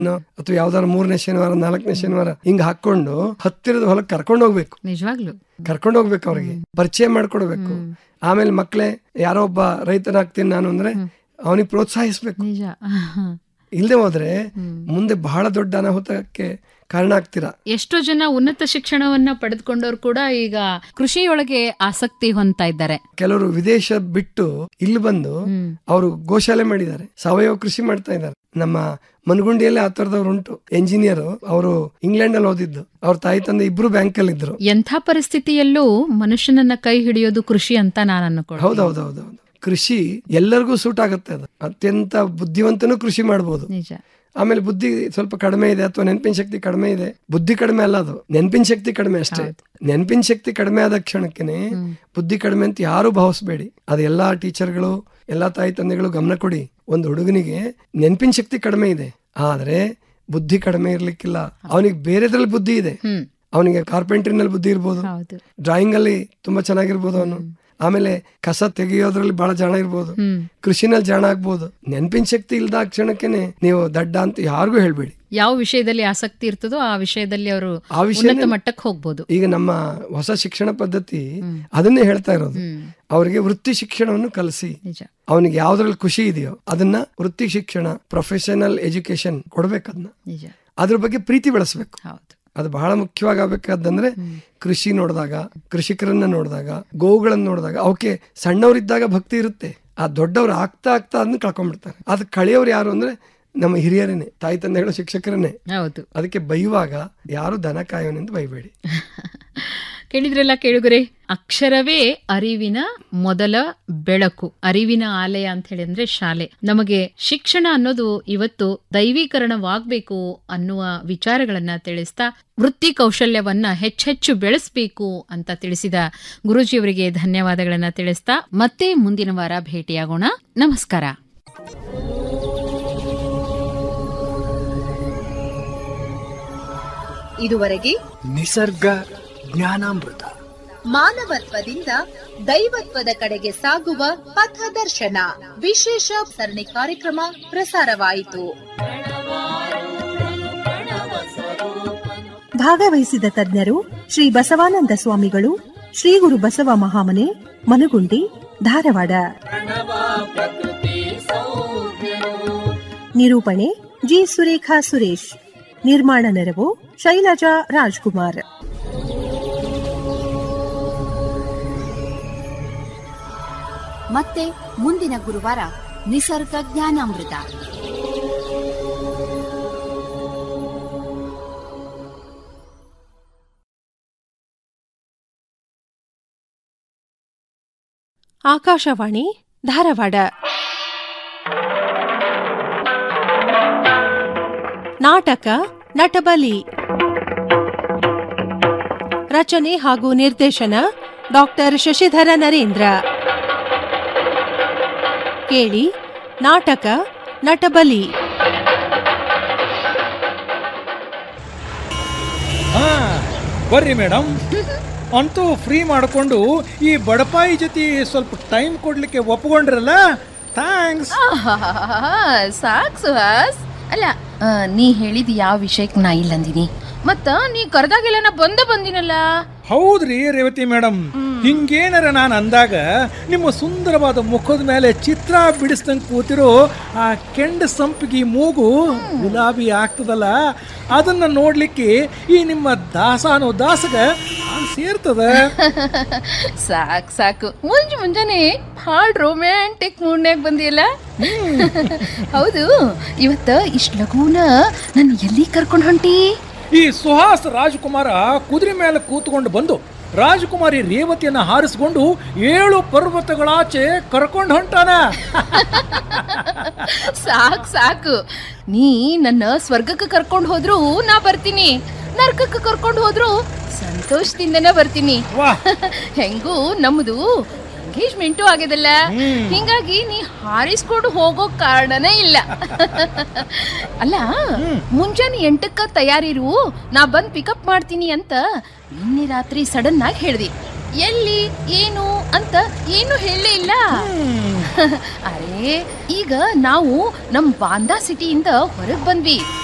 ಅಥವಾ ಯಾವ್ದಾರ ಮೂರನೇ ಶನಿವಾರ ನಾಲ್ಕನೇ ಶನಿವಾರ ಹಿಂಗ್ ಹಾಕೊಂಡು ಹತ್ತಿರದ ಹೊಲಕ್ಕೆ ಕರ್ಕೊಂಡು ಹೋಗ್ಬೇಕು ನಿಜವಾಗ್ಲು ಕರ್ಕೊಂಡು ಹೋಗ್ಬೇಕು ಅವ್ರಿಗೆ ಪರಿಚಯ ಮಾಡ್ಕೊಡ್ಬೇಕು ಆಮೇಲೆ ಮಕ್ಳೇ ಯಾರೋ ಒಬ್ಬ ರೈತನಾಗ್ತೀನಿ ನಾನು ಅಂದ್ರೆ ಅವನಿಗೆ ಪ್ರೋತ್ಸಾಹಿಸ್ಬೇಕು ನಿಜ ಇಲ್ಲದೆ ಹೋದ್ರೆ ಮುಂದೆ ಬಹಳ ದೊಡ್ಡ ಅನಾಹುತಕ್ಕೆ ಕಾರಣ ಆಗ್ತೀರಾ ಎಷ್ಟೋ ಜನ ಉನ್ನತ ಶಿಕ್ಷಣವನ್ನ ಪಡೆದುಕೊಂಡವ್ರು ಕೂಡ ಈಗ ಕೃಷಿಯೊಳಗೆ ಆಸಕ್ತಿ ಹೊಂದ್ತಾ ಇದ್ದಾರೆ ಕೆಲವರು ವಿದೇಶ ಬಿಟ್ಟು ಇಲ್ಲಿ ಬಂದು ಅವರು ಗೋಶಾಲೆ ಮಾಡಿದ್ದಾರೆ ಸಾವಯವ ಕೃಷಿ ಮಾಡ್ತಾ ಇದ್ದಾರೆ ನಮ್ಮ ಮನಗುಂಡಿಯಲ್ಲಿ ಆ ತರದವ್ರು ಉಂಟು ಎಂಜಿನಿಯರ್ ಅವರು ಇಂಗ್ಲೆಂಡ್ ಅಲ್ಲಿ ಓದಿದ್ದು ಅವ್ರ ತಾಯಿ ತಂದೆ ಇಬ್ರು ಬ್ಯಾಂಕ್ ಅಲ್ಲಿ ಇದ್ರು ಎಂಥ ಪರಿಸ್ಥಿತಿಯಲ್ಲೂ ಮನುಷ್ಯನನ್ನ ಕೈ ಹಿಡಿಯೋದು ಕೃಷಿ ಅಂತ ನಾನು ಅನ್ಕೊಳ್ಳಿ ಹೌದೌದೌದೌದು ಕೃಷಿ ಎಲ್ಲರಿಗೂ ಸೂಟ್ ಆಗುತ್ತೆ ಅದು ಅತ್ಯಂತ ಬುದ್ಧಿವಂತನೂ ಕೃಷಿ ಮಾಡ್ಬೋದು ನಿಜ ಆಮೇಲೆ ಬುದ್ಧಿ ಸ್ವಲ್ಪ ಕಡಿಮೆ ಇದೆ ಅಥವಾ ನೆನಪಿನ ಶಕ್ತಿ ಕಡಿಮೆ ಇದೆ ಬುದ್ಧಿ ಕಡಿಮೆ ಅಲ್ಲ ಅದು ನೆನಪಿನ ಶಕ್ತಿ ಕಡಿಮೆ ಅಷ್ಟೇ ನೆನಪಿನ ಶಕ್ತಿ ಕಡಿಮೆ ಆದ ಕ್ಷಣಕ್ಕೆ ಬುದ್ಧಿ ಕಡಿಮೆ ಅಂತ ಯಾರು ಭಾವಿಸ್ಬೇಡಿ ಅದು ಎಲ್ಲಾ ಟೀಚರ್ಗಳು ಎಲ್ಲಾ ತಾಯಿ ತಂದೆಗಳು ಗಮನ ಕೊಡಿ ಒಂದು ಹುಡುಗನಿಗೆ ನೆನಪಿನ ಶಕ್ತಿ ಕಡಿಮೆ ಇದೆ ಆದ್ರೆ ಬುದ್ಧಿ ಕಡಿಮೆ ಇರ್ಲಿಕ್ಕಿಲ್ಲ ಅವನಿಗೆ ಬೇರೆದ್ರಲ್ಲಿ ಬುದ್ಧಿ ಇದೆ ಹ್ಮ್ ಅವನಿಗೆ ಕಾರ್ಪೆಂಟ್ರಿನಲ್ಲಿ ಬುದ್ಧಿ ಇರ್ಬೋದು ಹೌದು ಡ್ರಾಯಿಂಗ್ ಅಲ್ಲಿ ತುಂಬಾ ಚೆನ್ನಾಗಿರ್ಬೋದು ಅವನು ಆಮೇಲೆ ಕಸ ತೆಗೆಯೋದ್ರಲ್ಲಿ ಬಹಳ ಜಾಣ ಇರ್ಬೋದು ಹ್ಮ್ ಕೃಷಿನಲ್ಲಿ ಜಾಣ ಆಗ್ಬೋದು ನೆನಪಿನ ಶಕ್ತಿ ಇಲ್ದ ಕ್ಷಣಕ್ಕೇನೆ ನೀವು ದಡ್ಡ ಅಂತ ಯಾರಿಗೂ ಹೇಳ್ಬೇಡಿ ಯಾವ ವಿಷಯದಲ್ಲಿ ಆಸಕ್ತಿ ಇರ್ತದೋ ಆ ವಿಷಯದಲ್ಲಿ ಅವರು ಆ ವಿಷಯ ಉನ್ನತ ಮಟ್ಟಕ್ಕೆ ಹೋಗ್ಬೋದು ಈಗ ನಮ್ಮ ಹೊಸ ಶಿಕ್ಷಣ ಪದ್ಧತಿ ಅದನ್ನೇ ಹೇಳ್ತಾ ಇರೋದು ಹ್ಮ್ ಅವರಿಗೆ ವೃತ್ತಿ ಶಿಕ್ಷಣವನ್ನು ಕಲಿಸಿ ನಿಜ ಅವನಿಗೆ ಯಾವ್ದ್ರಲ್ಲಿ ಖುಷಿ ಇದೆಯೋ ಅದನ್ನ ವೃತ್ತಿ ಶಿಕ್ಷಣ ಪ್ರೊಫೆಷನಲ್ ಎಜುಕೇಶನ್ ಕೊಡ್ಬೇಕು ಅದನ್ನ ನಿಜ ಅದ್ರ ಬಗ್ಗೆ ಪ್ರೀತಿ ಬೆಳೆಸ್ಬೇಕು ಹೌದು ಅದು ಬಹಳ ಮುಖ್ಯವಾಗಿ ಆಗ್ಬೇಕಾದಂದ್ರೆ ಕೃಷಿ ನೋಡಿದಾಗ ಕೃಷಿಕರನ್ನ ನೋಡಿದಾಗ ಗೋವುಗಳನ್ನ ನೋಡಿದಾಗ ಅವಕ್ಕೆ ಸಣ್ಣವರಿದ್ದಾಗ ಭಕ್ತಿ ಇರುತ್ತೆ ಆ ದೊಡ್ಡವ್ರು ಆಗ್ತಾ ಆಗ್ತಾ ಅದನ್ನ ಕಳ್ಕೊಂಡ್ಬಿಡ್ತಾರೆ ಅದು ಕಳೆಯೋರು ಯಾರು ಅಂದ್ರೆ ನಮ್ಮ ಹಿರಿಯರೇನೆ ತಾಯಿ ತಂದೆಗಳು ಶಿಕ್ಷಕರನ್ನೇ ಹೌದು ಅದಕ್ಕೆ ಬೈಯುವಾಗ ಯಾರು ದನ ಕಾಯೋನೆಂದು ಬೈಬೇಡಿ ಕೇಳಿದ್ರೆಲ್ಲ ಕೇಳುಗರೆ ಅಕ್ಷರವೇ ಅರಿವಿನ ಮೊದಲ ಬೆಳಕು ಅರಿವಿನ ಆಲಯ ಅಂತ ಹೇಳಿ ಅಂದ್ರೆ ಶಾಲೆ ನಮಗೆ ಶಿಕ್ಷಣ ಅನ್ನೋದು ಇವತ್ತು ದೈವೀಕರಣವಾಗಬೇಕು ಅನ್ನುವ ವಿಚಾರಗಳನ್ನ ತಿಳಿಸ್ತಾ ವೃತ್ತಿ ಕೌಶಲ್ಯವನ್ನ ಹೆಚ್ಚೆಚ್ಚು ಬೆಳೆಸಬೇಕು ಅಂತ ತಿಳಿಸಿದ ಗುರುಜಿಯವರಿಗೆ ಧನ್ಯವಾದಗಳನ್ನ ತಿಳಿಸ್ತಾ ಮತ್ತೆ ಮುಂದಿನ ವಾರ ಭೇಟಿಯಾಗೋಣ ನಮಸ್ಕಾರ ಇದುವರೆಗೆ ನಿಸರ್ಗ ಜ್ಞಾನಾಮೃತ ಮಾನವತ್ವದಿಂದ ದೈವತ್ವದ ಕಡೆಗೆ ಸಾಗುವ ಪಥದರ್ಶನ ವಿಶೇಷ ಸರಣಿ ಕಾರ್ಯಕ್ರಮ ಪ್ರಸಾರವಾಯಿತು ಭಾಗವಹಿಸಿದ ತಜ್ಞರು ಶ್ರೀ ಬಸವಾನಂದ ಸ್ವಾಮಿಗಳು ಶ್ರೀ ಗುರು ಬಸವ ಮಹಾಮನೆ ಮನಗುಂಡಿ ಧಾರವಾಡ ನಿರೂಪಣೆ ಜಿ ಸುರೇಖಾ ಸುರೇಶ್ ನಿರ್ಮಾಣ ನೆರವು ಶೈಲಜಾ ರಾಜ್ಕುಮಾರ್ ಮತ್ತೆ ಮುಂದಿನ ಗುರುವಾರ ನಿಸರ್ಗ ಜ್ಞಾನಾಮೃತ ಆಕಾಶವಾಣಿ ಧಾರವಾಡ ನಾಟಕ ನಟಬಲಿ ರಚನೆ ಹಾಗೂ ನಿರ್ದೇಶನ ಡಾಕ್ಟರ್ ಶಶಿಧರ ನರೇಂದ್ರ ಕೇಳಿ ನಾಟಕ ನಟಬಲಿ ಹಾ ಬರ್ರಿ ಮೇಡಮ್ ಅಂತೂ ಫ್ರೀ ಮಾಡಿಕೊಂಡು ಈ ಬಡಪಾಯಿ ಜೊತೆ ಸ್ವಲ್ಪ ಟೈಮ್ ಕೊಡ್ಲಿಕ್ಕೆ ಒಪ್ಕೊಂಡ್ರಲ್ಲ ಥ್ಯಾಂಕ್ಸ್ ಸಾಕ್ ಸುಹಾಸ್ ಅಲ್ಲ ಆ, ನೀ ಹೇಳಿದ ಯಾವ ವಿಷಯಕ್ಕೆ ನಾ ಇಲ್ಲ ಅಂದಿನಿ ಮತ್ತ ನೀ ಕರೆದಾಗೆಲ್ಲ ನಾ ಬಂದ ಬಂದಿನಲ್ಲ ಹೌದ್ರಿ ರೇವತಿ ಮೇಡಮ್ ಹಿಂಗೇನಾರ ನಾನು ಅಂದಾಗ ನಿಮ್ಮ ಸುಂದರವಾದ ಮುಖದ ಮೇಲೆ ಚಿತ್ರ ಬಿಡಿಸ್ದಂಗೆ ಕೂತಿರೋ ಆ ಕೆಂಡ ಸಂಪಿಗೆ ಮೂಗು ಗುಲಾಬಿ ಆಗ್ತದಲ್ಲ ಅದನ್ನ ನೋಡ್ಲಿಕ್ಕೆ ಈ ನಿಮ್ಮ ದಾಸ ಅನ್ನೋ ದಾಸಗ ನಾನ್ ಸೇರ್ತದ ಸಾಕ್ ಸಾಕು ಮುಂಜ್ ಮುಂಜಾನೆ ಭಾಳ ರೊಮ್ಯಾಂಟಿಕ್ ಮೂಡ್ನ್ಯಾಗ ಬಂದಿಯಲ್ಲ ಹೌದು ಇವತ್ತ ಇಷ್ಟ ಲಘುನ ನನ್ನ ಎಲ್ಲಿ ಕರ್ಕೊಂಡು ಹೊಂಟಿ ಈ ಸುಹಾಸ್ ರಾಜಕುಮಾರ ಕುದುರೆ ಮೇಲೆ ಕೂತ್ಕೊಂಡು ಬಂದು ರಾಜಕುಮಾರಿ ರೇವತಿಯನ್ನ ಹಾರಿಸ್ಕೊಂಡು ಏಳು ಪರ್ವತಗಳಾಚೆ ಕರ್ಕೊಂಡು ಹೊಂಟಾನ ಸಾಕ್ ಸಾಕು ನೀ ನನ್ನ ಸ್ವರ್ಗಕ್ಕೆ ಕರ್ಕೊಂಡು ಹೋದ್ರು ನಾ ಬರ್ತೀನಿ ನರ್ಕಕ್ಕೆ ಕರ್ಕೊಂಡು ಹೋದ್ರು ಸಂತೋಷದಿಂದನೇ ಬರ್ತೀನಿ ಹೆಂಗೂ ನಮ್ದು ಎಂಗೇಜ್ಮೆಂಟು ಆಗ್ಯದಲ್ಲ ಹಿಂಗಾಗಿ ನೀ ಹಾರಿಸ್ಕೊಂಡು ಹೋಗೋ ಕಾರಣನೇ ಇಲ್ಲ ಅಲ್ಲ ಮುಂಜಾನೆ ಎಂಟಕ್ಕ ತಯಾರಿರು ನಾ ಬಂದ್ ಪಿಕಪ್ ಮಾಡ್ತೀನಿ ಅಂತ ನಿನ್ನೆ ರಾತ್ರಿ ಸಡನ್ ಆಗಿ ಹೇಳ್ದಿ ಎಲ್ಲಿ ಏನು ಅಂತ ಏನು ಹೇಳಲೇ ಇಲ್ಲ ಅರೆ ಈಗ ನಾವು ನಮ್ ಬಾಂದಾ ಸಿಟಿಯಿಂದ ಹೊರಗ್ ಬಂದ್ವಿ